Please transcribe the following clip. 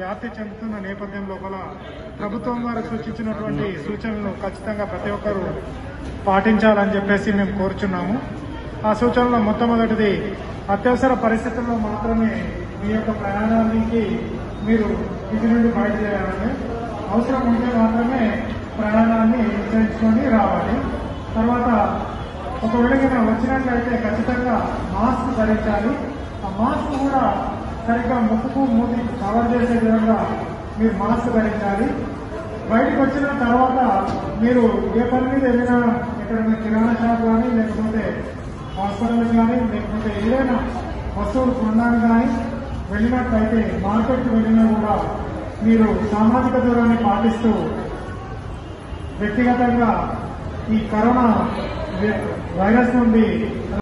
వ్యాప్తి చెందుతున్న నేపథ్యం లోపల ప్రభుత్వం వారు సూచించినటువంటి సూచనలు ఖచ్చితంగా ప్రతి ఒక్కరూ పాటించాలని చెప్పేసి మేము కోరుచున్నాము ఆ సూచనలో మొట్టమొదటిది అత్యవసర పరిస్థితుల్లో మాత్రమే మీ యొక్క ప్రయాణానికి మీరు ఇంటి నుండి బయలుదేరాలని అవసరం ఉంటే మాత్రమే ప్రయాణాన్ని నిశ్చయించుకొని రావాలి తర్వాత ఒకవేళ కనుక వచ్చినట్లయితే ఖచ్చితంగా మాస్క్ ధరించాలి ఆ మాస్క్ కూడా సరిగ్గా ముక్కుకు మూతికి కవర్ చేసే విధంగా మీరు మాస్క్ ధరించాలి బయటకు వచ్చిన తర్వాత మీరు ఏ పని మీద వెళ్ళినా ఎక్కడైనా కిరాణా షాప్ కానీ లేకపోతే హాస్పిటల్ కానీ లేకపోతే ఏదైనా వస్తువులు కొనడానికి కానీ వెళ్ళినట్లయితే మార్కెట్కి వెళ్ళినా కూడా మీరు సామాజిక దూరాన్ని పాటిస్తూ వ్యక్తిగతంగా ఈ కరోనా వైరస్ నుండి